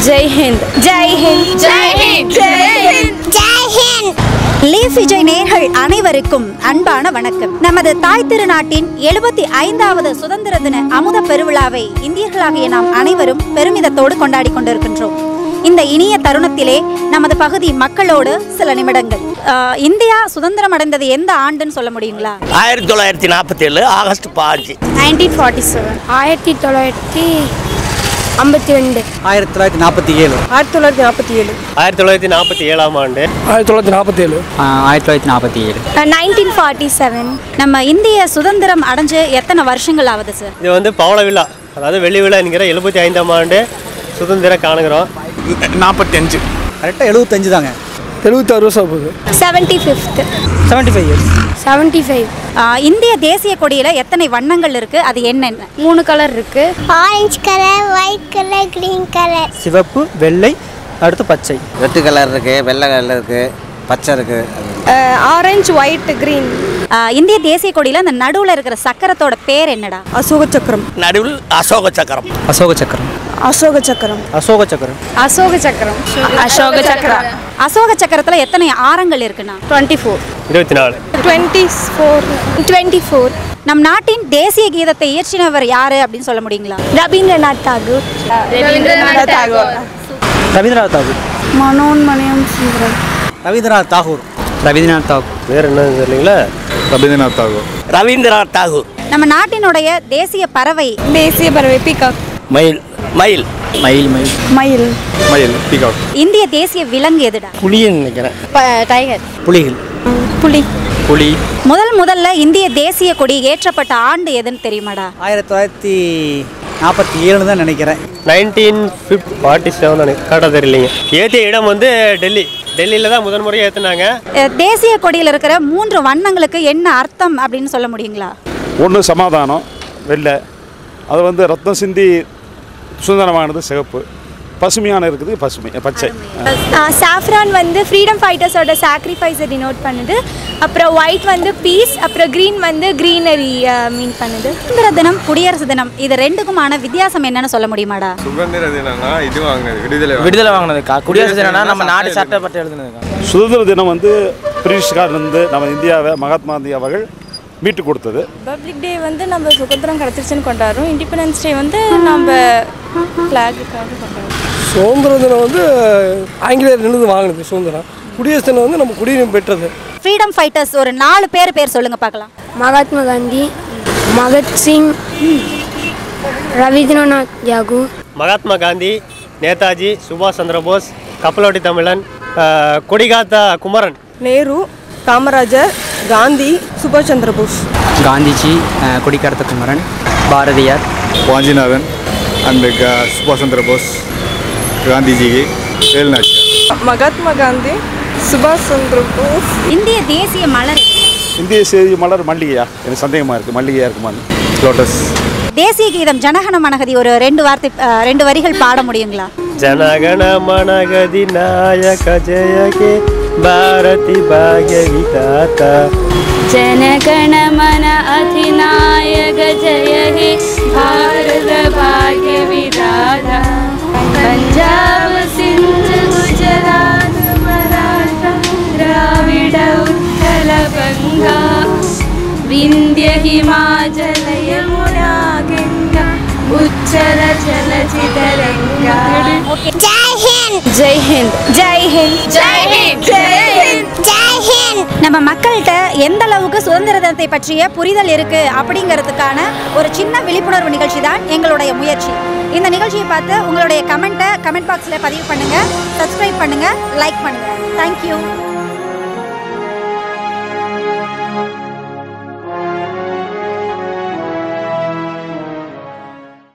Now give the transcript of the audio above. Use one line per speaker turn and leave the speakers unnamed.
ஜெய் ஹிந்த் ஜெய் ஹிந்த் ஜெய் ஹிந்த் ஜெய் ஹிந்த்
ஜெய் ஹிந்த்
லீஃப் விஜய் நேர்கள் அனைவருக்கும் அன்பான வணக்கம் நமது தாய் திருநாட்டின் எழுபத்தி ஐந்தாவது சுதந்திர தின அமுத பெருவிழாவை இந்தியர்களாகிய நாம் அனைவரும் பெருமிதத்தோடு கொண்டாடி கொண்டிருக்கின்றோம் இந்த இனிய தருணத்திலே நமது பகுதி மக்களோடு சில நிமிடங்கள் ஆஹ், இந்தியா சுதந்திரம் அடைந்தது எந்த ஆண்டுன்னு சொல்ல முடியுங்களா
ஆயிரத்தி தொள்ளாயிரத்தி நாற்பத்தி ஏழு ஆகஸ்ட் பாஞ்சு
நைன்டீன் ஃபார்ட்டி செவன் ஆயிரத்தி தொள்ளாயிரத்தி ஐம்பத்தி ரெண்டு
ஆயிரத்தி தொள்ளாயிரத்தி நாற்பத்தி ஏழு
ஆயிரத்தி தொள்ளாயிரத்தி நாற்பத்தி ஏழு
ஆயிரத்தி தொள்ளாயிரத்தி நாற்பத்தி ஏழாம் ஆண்டு
ஆயிரத்தி தொள்ளாயிரத்தி நாற்பத்தி ஏழு
ஆயிரத்தி தொள்ளாயிரத்தி நாற்பத்தி ஏழு
நைன்டீன் ஃபார்ட்டி செவன்
நம்ம இந்திய சுதந்திரம் அடைஞ்சு எத்தனை வருஷங்கள் ஆகுது சார்
இது வந்து பவள விழா அதாவது வெள்ளி விழா என்கிற எழுபத்தி ஐந்தாம் ஆண்டு சுதந்திரம் காணுகிறோம்
நாற்பத்தஞ்சு
கரெக்டாக எழுபத்தஞ்சு தாங்க
எழுபத்தாறு வருஷம் போகுது
seventy fifth
seventy five years
seventy five
ஆஹ், இந்திய தேசிய கொடியில எத்தனை வண்ணங்கள் இருக்கு அது என்னென்ன
மூணு கலர் இருக்கு
orange colour white colour green colour
சிவப்பு வெள்ளை அடுத்து பச்சை
ரெட்டு கலர் இருக்கு வெள்ளை கலர் இருக்கு பச்சை இருக்கு
ஆரஞ்சு ஒயிட் கிரீன்
ஆஹ், இந்திய தேசிய கொடியில அந்த நடுவுல இருக்கிற சக்கரத்தோட பேர் என்னடா
அசோக சக்கரம்
நடுவில் அசோக சக்கரம்
அசோக சக்கரம்
அசோக சக்கரம்
அசோக சக்கரம்
அசோக சக்கரம் அசோக சக்கரம்
அசோக சக்கரத்துல எத்தனை ஆரங்கள் இருக்குண்ணா
டுவெண்ட்டி ஃபோர்
இருபத்தி நாலு
டுவெண்ட்டி ஃபோர் டுவெண்ட்டி ஃபோர்
நம் நாட்டின் தேசிய கீதத்தை இயற்றினவர் யாரு அப்படின்னு சொல்ல முடியுங்களா
ரவீந்திரநாத் தாகூர்
ரவீந்திரநாத் தாகூர்
ரவீந்திரநாத் தாகூர்
மனோன்மணியம் சுந்தரம்
ரவீந்திரநாத் தாகூர் ரவீந்திரநாத் தாகூர்
வேறு என்ன இல்லைங்களா
ரவீந்திரநாத் தாகூர்
ரவீந்திரநாத் தாகூர்
நம்ம நாட்டினுடைய தேசிய பறவை
தேசிய பறவை பிகாக்
மயில் மயில்
மயில் மயில்
மயில்
மயில் பீகாக்
இந்திய தேசிய விலங்கு எதுடா
புலின்னு நினைக்கிறேன்
டைகர்
புலிகள்
புலி
புலி
முதல் முதல்ல இந்திய தேசிய கொடி ஏற்றப்பட்ட ஆண்டு எதுன்னு தெரியுமாடா
ஆயிரத்தி தொள்ளாயிரத்தி நாற்பத்தி ஏழு தான் நினைக்கிறேன்
நைன்டீன் ஃபிஃப்ட் ஃபார்ட்டி செவன் கரெக்டாக தெரியலைங்க ஏற்றிய இடம் வந்து டெல்லி டெல்லியில் தான் முதன் முறையாக ஏற்றுனாங்க
அஹ், தேசிய கொடியில் இருக்கிற மூன்று வண்ணங்களுக்கு என்ன அர்த்தம் அப்படின்னு சொல்ல முடியுங்களா
ஒன்று சமாதானம் வெள்ளை அது வந்து ரத்தம் சிந்தி சுதந்திரமானது சிகப்பு பசுமையான இருக்குது பசுமை பச்சை
சாஃப்ரான் வந்து ஃப்ரீடம் ஃபைட்டர்ஸோட சாக்ரிஃபைஸை டினோட் பண்ணுது அப்புறம் ஒயிட் வந்து பீஸ் அப்புறம் க்ரீன் வந்து க்ரீனரி மீன் பண்ணுது
சுதந்திர தினம் குடியரசு தினம் இது ரெண்டுக்குமான வித்தியாசம் என்னன்னு சொல்ல முடியுமாடா
சுதந்திர தினம்னா இது வாங்கினது விடுதலை
விடுதலை வாங்கினதுக்கா குடியரசு தினம்னா நம்ம நாடு சட்டப்பட்டு எழுதுனதுக்கா
சுதந்திர தினம் வந்து பிரிட்டிஷ்காரிலிருந்து நம்ம இந்தியாவை மகாத்மா காந்தி அவர்கள் மீட்டு கொடுத்தது
ரிபப்ளிக் டே வந்து நம்ம சுதந்திரம் கிடச்சிருச்சுன்னு கொண்டாடுறோம் இண்டிபெண்டன்ஸ் டே வந்து நம்ம ஃப்ளாகுக்காக கொண்டாடுறோம்
சுதந்திர தினம் வந்து ஆங்கிலேயர் நின்று வாங்கினது சுதந்திரம் குடியரசு தினம் வந்து நம்ம குடியுரிமை பெற்றது
ஃப்ரீடம் ஃபைட்டர்ஸ் ஒரு நாலு பேர் பேர் சொல்லுங்க பார்க்கலாம்
மகாத்மா காந்தி பகத்சிங் ரவீந்திரநாத் தாகூர்
மகாத்மா காந்தி நேதாஜி சுபாஷ் சந்திர போஸ் கப்பலோட்டி தமிழன் ஆஹ், கொடிகாத்த குமரன்
நேரு காமராஜர் காந்தி சுபாஷ் சந்திர போஸ்
காந்திஜி அஹ், கொடிக்காரத்த குமரன் பாரதியார்
வாஞ்சிநாதன் அண்ட் சுபாஷ் சந்திர போஸ் காந்திஜி வேலுநாச்சி
மகாத்மா காந்தி சுபாஷ் சந்திர போஸ்
இந்திய தேசிய மலர் எது?
இந்திய செய்தி மலர் மல்லிகையா எனக்கு சந்தேகமாக இருக்குது மல்லிகையாக இருக்குமான்னு லோட்டஸ்
தேசிய கீதம் ஜனகன மனகதி ஒரு ரெண்டு வார்த்தை அஹ், ரெண்டு வரிகள் பாட முடியுங்களா
ಜನಗಣ ಮನಗದಿ ನಾಯಕ ಜಯಗೆ ಭಾರತಿ ಭಾಗ್ಯ ವಿಧಾತ
ಜನಗಣ ಮನ ಅಧಿನಾಯಕ ಜಯ ಹೇ ಭಾರತ ಭಾಗ್ಯ ವಿಧಾತ ಪಂಜಾಬ ಸಿಂಧು ಗುಜರಾತ್ ಮರಾಠ ದ್ರಾವಿಡ ಉತ್ಕಲ ಗಂಗಾ ವಿಂಧ್ಯ ಹಿಮಾಚಲ ಯಮುನಾ ಗಂಗಾ ಉಚ್ಚರ ಚಲಚಿತರಂಗಾ
ஜெய் ஹிந்த்
ಜೈ ಹಿಂದ್ ಜೈ ಹಿಂದ್ ಜೈ ಹಿಂದ್ ಜೈ ಹಿಂದ್
ஜெய் ஹிந்த்
நம்ம மக்கள்கிட்ட எந்த அளவுக்கு சுதந்திர தினத்தை பற்றிய புரிதல் இருக்கு அப்படிங்கிறதுக்கான ஒரு சின்ன விழிப்புணர்வு நிகழ்ச்சி தான் எங்களுடைய முயற்சி இந்த நிகழ்ச்சியை பார்த்து உங்களுடைய கமெண்ட்டை கமெண்ட் பாக்ஸில் பதிவு பண்ணுங்க சப்ஸ்கிரைப் பண்ணுங்க லைக் பண்ணுங்க தேங்க்யூ